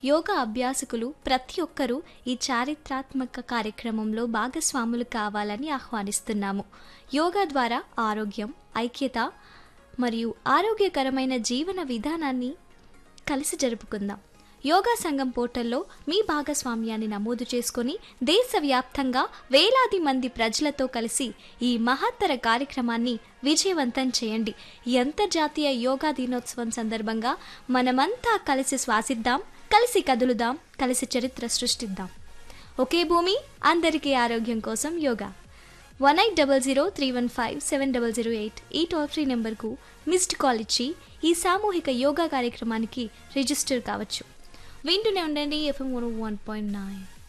యోగా అభ్యాసకులు ప్రతి ఒక్కరూ ఈ చారిత్రాత్మక కార్యక్రమంలో భాగస్వాములు కావాలని ఆహ్వానిస్తున్నాము యోగా ద్వారా ఆరోగ్యం ఐక్యత మరియు ఆరోగ్యకరమైన జీవన విధానాన్ని కలిసి జరుపుకుందాం యోగా సంఘం పోర్టల్లో మీ భాగస్వామ్యాన్ని నమోదు చేసుకొని దేశవ్యాప్తంగా వేలాది మంది ప్రజలతో కలిసి ఈ మహత్తర కార్యక్రమాన్ని విజయవంతం చేయండి ఈ అంతర్జాతీయ యోగా దినోత్సవం సందర్భంగా మనమంతా కలిసి శ్వాసిద్దాం కలిసి కదులుదాం కలిసి చరిత్ర సృష్టిద్దాం ఒకే భూమి అందరికీ ఆరోగ్యం కోసం యోగా one eight double zero three one five seven double zero eight ఈ టోల్ ఫ్రీ నెంబర్కు మిస్డ్ కాల్ ఇచ్చి ఈ సామూహిక యోగా కార్యక్రమానికి రిజిస్టర్ కావచ్చు వింటూనే ఉండండి ఎఫ్ఎం వన్ పాయింట్ నైన్